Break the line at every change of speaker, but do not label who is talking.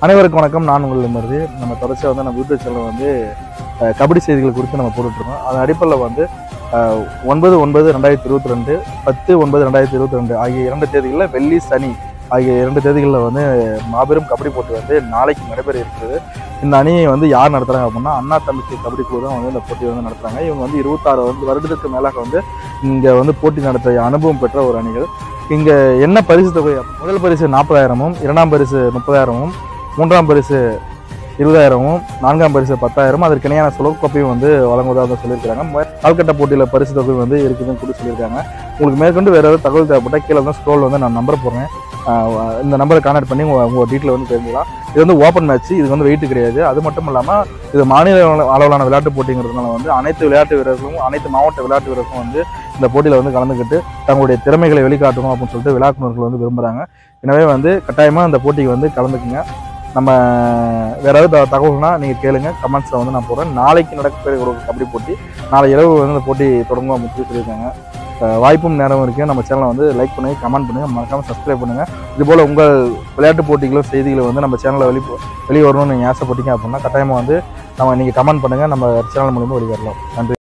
அனைவருக்கும் வணக்கம் நான் உங்கள் மருதி நம்ம தொடர்ச்சியாக வந்து நம்ம யூடியூப் சேனல் வந்து அஹ், கபடி செய்திகள் குறித்து நம்ம போட்டுட்ருக்கோம் அதன் அடிப்படையில் வந்து அஹ், ஒன்பது ஒன்பது ரெண்டாயிரத்தி இருபத்தி ரெண்டு பத்து ஒன்பது ரெண்டாயிரத்தி இருபத்தி ரெண்டு ஆகிய இரண்டு தேதிகளில் வெள்ளி சனி ஆகிய இரண்டு தேதிகளில் வந்து மாபெரும் கபடி போட்டி வந்து நாளைக்கு நடைபெற இருக்குது இந்த அணியை வந்து யார் நடத்துகிறாங்க அப்படின்னா அண்ணா தம்பிக்கு கபடி குழு தான் வந்து இந்த போட்டியை வந்து நடத்துகிறாங்க இவங்க வந்து இருபத்தாறு வந்து வருடத்துக்கு மேலாக வந்து இங்கே வந்து போட்டி நடத்த அனுபவம் பெற்ற ஒரு அணிகள் இங்கே என்ன பரிசு தொகை முதல் பரிசு நாற்பதாயிரமும் இரண்டாம் பரிசு முப்பதாயிரமும் மூன்றாம் பரிசு இருபதாயிரமும் நான்காம் பரிசு பத்தாயிரமும் அதற்கு இணையான சுலகக்கோப்பையும் வந்து வழங்குவதாக வந்து சொல்லியிருக்காங்க மு- கால்கட்ட போட்டியில் பரிசு தொகை வந்து இருக்குதுன்னு கூட சொல்லியிருக்காங்க உங்களுக்கு மேற்கொண்டு வேறு ஏதாவது தகவல் தேவைப்பட்டால் கீழே வந்து ஸ்க்ரோல் வந்து நான் நம்பர் போடுறேன் ஆஹ் இந்த நம்பரை கான்டாக்ட் பண்ணி உங்கள் உங்கள் டீட்டெயில் வந்து தெரிஞ்சுக்கலாம் இது வந்து ஓப்பன் மேட்ச் இது வந்து வெயிட் கிடையாது அது மட்டும் இல்லாமல் இது மாநில அளவு- அளவிலான விளையாட்டு போட்டிங்கிறதுனால வந்து அனைத்து விளையாட்டு வீரர்களும் அனைத்து மாவட்ட விளையாட்டு வீரர்களும் வந்து இந்த போட்டியில் வந்து கலந்துக்கிட்டு தங்களுடைய திறமைகளை வெளிக்காட்டணும் அப்படின்னு சொல்லிட்டு விளையாட்டுநர்கள் வந்து விரும்புகிறாங்க எனவே வந்து கட்டாயமாக இந்த போட்டிக்கு வந்து கலந்துக்குங்க நம்ம வேற ஏதாவது த- தகவல்னா நீங்கள் கேளுங்க கமெண்ட்ஸில் வந்து நான் போடுறேன் நாளைக்கு நடக்கிற ஒரு கபடி போட்டி நாளை இரவு வந்து இந்த போட்டி தொடங்கும் அப்படின்னு சொல்லி சொல்லியிருக்காங்க அஹ் வாய்ப்பும் நேரமும் இருக்குது நம்ம சேனலை வந்து லைக் பண்ணுங்கள் கமெண்ட் பண்ணுங்கள் மறக்காமல் சப்ஸ்கிரைப் பண்ணுங்கள் இதுபோல் உங்கள் விளையாட்டு போட்டிகளும் செய்திகளும் வந்து நம்ம சேனலில் வெளி வெளியே வரணும்னு நீங்கள் ஆசைப்பட்டீங்க அப்படின்னா கட்டாயமாக வந்து நம்ம நீங்கள் கமெண்ட் பண்ணுங்கள் நம்ம சேனல் மூலியமாக வெளியே வரலாம் நன்றி